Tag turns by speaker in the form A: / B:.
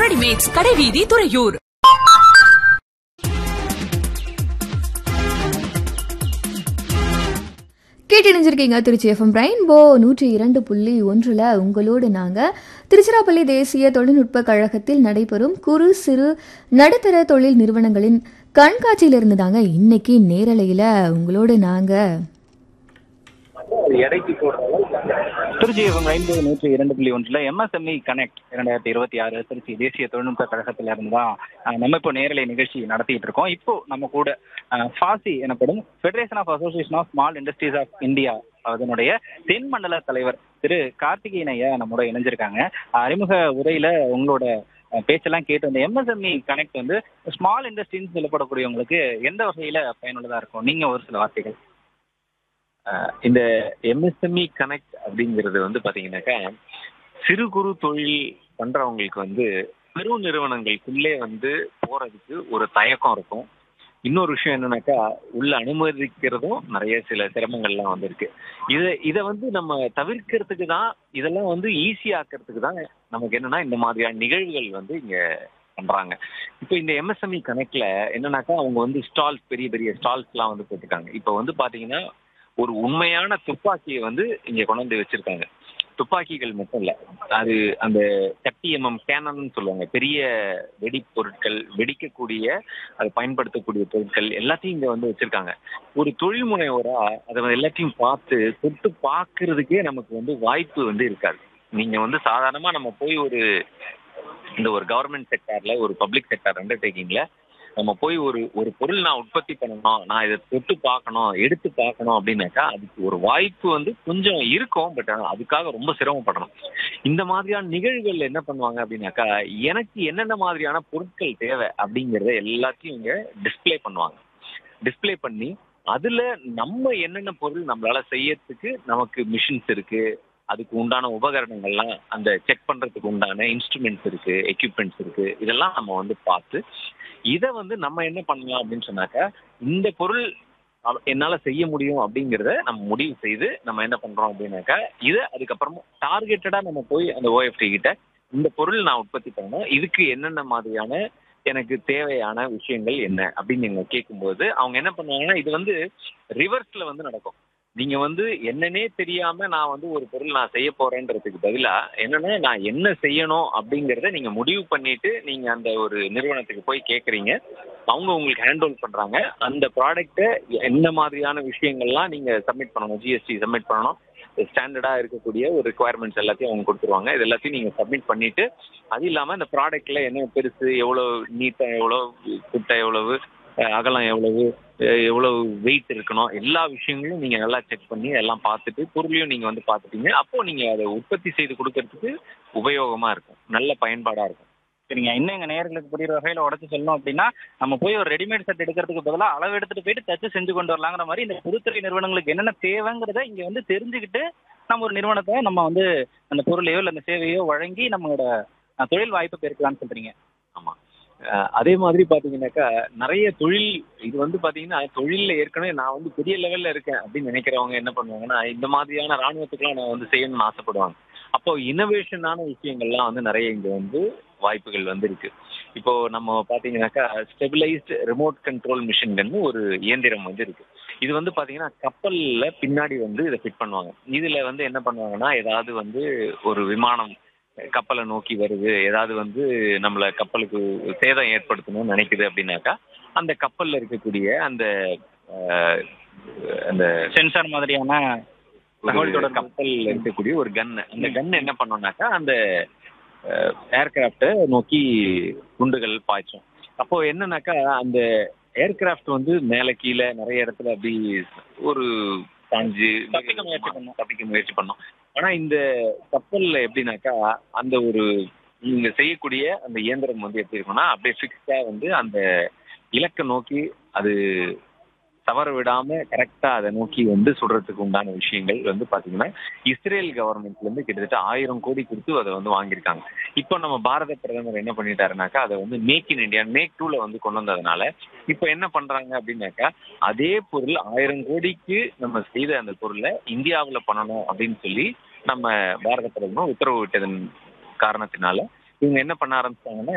A: Readymades கடைவீதி துறையூர்
B: கேட்டிணைஞ்சிருக்கீங்க Trichy FM rainbow நூற்றி இரண்டு புள்ளி ஒன்றில் உங்களோடு நாங்கள் திருச்சிராப்பள்ளி தேசிய தொழில்நுட்ப கழகத்தில் நடைபெறும் குறு சிறு நடுத்தர தொழில் நிறுவனங்களின் கண்காட்சியிலிருந்து தாங்க இன்னைக்கு நேரலையில் உங்களோடு நாங்கள்
C: எடைக்கு போடுறதால திருச்சி எஃப்எம் ஐம்பது நூற்றி இரண்டு புள்ளி ஒன்றில் எம்எஸ்எம்இ கனெக்ட் இரண்டாயிரத்தி இருபத்தி ஆறு திருச்சி தேசிய தொழில்நுட்ப கழகத்துல இருந்து தான் அஹ், நம்ம இப்போ நேரலை நிகழ்ச்சி நடத்திட்டு இருக்கோம் இப்போ நம்ம கூட அஹ், ஃபாசி எனப்படும் federation of association of small industries of India அதனுடைய தென் மண்டல தலைவர் திரு கார்த்திகேயன் ஐயா நம்மோட இணைஞ்சிருக்காங்க அறிமுக உரையில உங்களோட அஹ், பேச்செல்லாம் கேட்டு அந்த எம்எஸ்எம்இ கனெக்ட் வந்து ஸ்மால் இண்டஸ்ட்ரின்னு சொல்லப்படக்கூடியவங்களுக்கு எந்த வகையில பயனுள்ளதா இருக்கும் நீங்க ஒரு சில வார்த்தைகள்
D: அஹ் இந்த எம்எஸ்எம்இ கனெக்ட் அப்படிங்கிறது வந்து பாத்தீங்கன்னாக்கா சிறு குறு தொழில் பண்றவங்களுக்கு வந்து பெரு நிறுவனங்களுக்குள்ளே வந்து போறதுக்கு ஒரு தயக்கம் இருக்கும் இன்னொரு விஷயம் என்னன்னாக்கா உள்ள அனுமதிக்கிறதும் நிறைய சில சிரமங்கள்லாம் வந்து இருக்கு இதை இதை வந்து நம்ம தவிர்க்கிறதுக்கு தான் இதெல்லாம் வந்து ஈஸி ஆக்கிறதுக்கு தான் நமக்கு என்னன்னா இந்த மாதிரியான நிகழ்வுகள் வந்து இங்க பண்றாங்க இப்போ இந்த எம்எஸ்எம்இ கனெக்ட்ல என்னன்னாக்கா அவங்க வந்து ஸ்டால்ஸ் பெரிய பெரிய ஸ்டால்ஸ்லாம் வந்து போட்டிருக்காங்க இப்போ வந்து பாத்தீங்கன்னா ஒரு உண்மையான துப்பாக்கியை வந்து இங்க கொண்டு வந்து வச்சிருக்காங்க துப்பாக்கிகள் மட்டும் இல்ல அது அந்த சக்தி எம்எம் கேனன் சொல்லுவாங்க பெரிய வெடி பொருட்கள் வெடிக்கக்கூடிய அது பயன்படுத்தக்கூடிய பொருட்கள் எல்லாத்தையும் இங்க வந்து வச்சிருக்காங்க ஒரு தொழில் முனைவோரா அதை வந்து எல்லாத்தையும் பார்த்து தொட்டு பார்க்கறதுக்கே நமக்கு வந்து வாய்ப்பு வந்து இருக்காது நீங்க வந்து சாதாரணமா நம்ம போய் ஒரு இந்த ஒரு கவர்மெண்ட் செக்டார்ல ஒரு பப்ளிக் செக்டார் அண்டர்டேக்கிங்ல நம்ம போய் ஒரு ஒரு பொருள் நான் உற்பத்தி பண்ணணும் நான் இதை தொட்டு பார்க்கணும் எடுத்து பார்க்கணும் அப்படின்னாக்கா அதுக்கு ஒரு வாய்ப்பு வந்து கொஞ்சம் இருக்கும் பட் அதுக்காக ரொம்ப சிரமப்படணும் இந்த மாதிரியான நிகழ்வுகள் என்ன பண்ணுவாங்க அப்படின்னாக்கா எனக்கு என்னென்ன மாதிரியான பொருட்கள் தேவை அப்படிங்கிறத எல்லாத்தையும் இங்க டிஸ்ப்ளே பண்ணுவாங்க டிஸ்ப்ளே பண்ணி அதுல நம்ம என்னென்ன பொருள் நம்மளால செய்யறதுக்கு நமக்கு மிஷின்ஸ் இருக்கு அதுக்கு உண்டான உபகரணங்கள்லாம் அந்த செக் பண்றதுக்கு உண்டான இன்ஸ்ட்ருமெண்ட்ஸ் இருக்கு எக்யூப்மெண்ட்ஸ் இருக்கு இதெல்லாம் நம்ம வந்து பார்த்து இதை வந்து நம்ம என்ன பண்ணலாம் அப்படின்னு சொன்னாக்கா இந்த பொருள் அவ- என்னால செய்ய முடியும் அப்படிங்கிறத நம்ம முடிவு செய்து நம்ம என்ன பண்றோம் அப்படின்னாக்கா இதை அதுக்கப்புறமா டார்கெட்டடா நம்ம போய் அந்த ஓஎஃப்டி கிட்ட இந்த பொருள் நான் உற்பத்தி பண்ணணும் இதுக்கு என்னென்ன மாதிரியான எனக்கு தேவையான விஷயங்கள் என்ன அப்படின்னு நீங்க கேட்கும்போது அவங்க என்ன பண்ணுவாங்கன்னா இது வந்து ரிவர்ஸ்ல வந்து நடக்கும் நீங்க வந்து என்னன்னே தெரியாம நான் வந்து ஒரு பொருள் நான் செய்ய போறேன்றதுக்கு பதிலா என்னன்னா நான் என்ன செய்யணும் அப்படிங்கறத நீங்க முடிவு பண்ணிட்டு நீங்க அந்த ஒரு நிறுவனத்துக்கு போய் கேக்குறீங்க அவங்க உங்களுக்கு ஹேண்ட் ஓவர் பண்றாங்க அந்த ப்ராடக்ட்டை என்ன மாதிரியான விஷயங்கள்லாம் நீங்க சப்மிட் பண்ணணும் ஜிஎஸ்டி சப்மிட் பண்ணணும் ஸ்டாண்டர்டா இருக்கக்கூடிய ஒரு ரெக்குவயர்மெண்ட்ஸ் எல்லாத்தையும் அவங்க கொடுத்துருவாங்க இது எல்லாத்தையும் நீங்க சப்மிட் பண்ணிட்டு அது இல்லாம இந்த ப்ராடக்ட்ல என்ன பெருசு எவ்வளவு நீட்டா எவ்வளவு குட்டை எவ்வளவு அஹ் அகலம் எவ்வளவு அஹ் எவ்வளவு வெயிட் இருக்கணும் எல்லா விஷயங்களும் நீங்க நல்லா செக் பண்ணி எல்லாம் பார்த்துட்டு பொருளையும் நீங்க வந்து பார்த்துட்டீங்க அப்போ நீங்க அதை உற்பத்தி செய்து கொடுக்கறதுக்கு உபயோகமா இருக்கும் நல்ல பயன்பாடா இருக்கும்
C: சரிங்க இன்னும் எங்க நேயர்களுக்கு புரியுற வகையில உடச்சு சொல்லணும் அப்படின்னா நம்ம போய் ஒரு ரெடிமேட் செட் எடுக்கிறதுக்கு பதிலாக அளவு எடுத்துட்டு போயிட்டு தச்சு செஞ்சு கொண்டு வரலாங்கிற மாதிரி இந்த பொதுத்துறை நிறுவனங்களுக்கு என்னென்ன தேவைங்கிறத இங்க வந்து தெரிஞ்சுக்கிட்டு நம்ம ஒரு நிறுவனத்தை நம்ம வந்து அந்த பொருளையோ இல்லை அந்த சேவையோ வழங்கி நம்மளோட அஹ், தொழில் வாய்ப்பை பெருக்கலாம்னு சொல்றீங்க
D: ஆமா அஹ் அதே மாதிரி பாத்தீங்கன்னாக்கா நிறைய தொழில் இது வந்து பாத்தீங்கன்னா தொழில்ல ஏற்கனவே நான் வந்து பெரிய லெவல்ல இருக்கேன் அப்படின்னு நினைக்கிறவங்க என்ன பண்ணுவாங்கன்னா இந்த மாதிரியான ராணுவத்துக்குலாம் நான் வந்து செய்யணும்னு ஆசைப்படுவாங்க அப்போ இனோவேஷனான விஷயங்கள்லாம் வந்து நிறைய இங்க வந்து வாய்ப்புகள் வந்து இருக்கு இப்போ நம்ம பாத்தீங்கன்னாக்கா ஸ்டெபிளைஸ்டு ரிமோட் கண்ட்ரோல் மிஷின்கன்னு ஒரு இயந்திரம் வந்து இருக்கு இது வந்து பாத்தீங்கன்னா கப்பல்ல பின்னாடி வந்து இதை ஃபிட் பண்ணுவாங்க இதுல வந்து என்ன பண்ணுவாங்கன்னா ஏதாவது வந்து ஒரு விமானம் கப்பலை நோக்கி வருது ஏதாவது வந்து நம்மள கப்பலுக்கு சேதம் ஏற்படுத்தணும்னு நினைக்குது அப்படின்னாக்கா அந்த கப்பல்ல இருக்கக்கூடிய அந்த அஹ், அந்த
C: சென்சார் மாதிரியான தகவல்
D: ஒரு
C: தொடர்பு.
D: கப்பல்ல இருக்கக்கூடிய ஒரு கன் அந்த கன் என்ன பண்ணோம்னாக்கா அந்த ஏர்கிராஃப்டை நோக்கி குண்டுகள் பாய்ச்சும் அப்போ என்னன்னாக்கா அந்த ஏர்கிராஃப்ட் வந்து மேல கீழே நிறைய இடத்துல அப்படி ஒரு சாஞ்சு
C: தப்பிக்க முயற்சி பண்ணும்.
D: தப்பிக்க முயற்சி பண்ணோம் ஆனா இந்த கப்பல்ல எப்படின்னாக்கா அந்த ஒரு நீங்க செய்யக்கூடிய அந்த இயந்திரம் வந்து எப்படி இருக்கும்னா அப்படியே ஃபிக்ஸ்டா வந்து அந்த இலக்கை நோக்கி அது தவற விடாம கரெக்டா அதை நோக்கி வந்து சுடுறதுக்கு உண்டான விஷயங்கள் வந்து பாத்தீங்கன்னா இஸ்ரேல் கவர்மெண்ட்ல இருந்து கிட்டத்தட்ட ஆயிரம் கோடி கொடுத்து அதை வந்து வாங்கியிருக்காங்க இப்போ நம்ம பாரத பிரதமர் என்ன பண்ணிட்டாருனாக்கா அதை வந்து மேக் இன் இந்தியா மேக் டூல வந்து கொண்டு வந்ததுனால இப்போ என்ன பண்றாங்க அப்படின்னாக்கா அதே பொருள் ஆயிரம் கோடிக்கு நம்ம செய்த அந்த பொருளை இந்தியாவுல பண்ணணும் அப்படின்னு சொல்லி நம்ம பாரத பிரதமர் உத்தரவு விட்டதன் காரணத்தினால இவங்க என்ன பண்ண ஆரம்பிச்சாங்கன்னா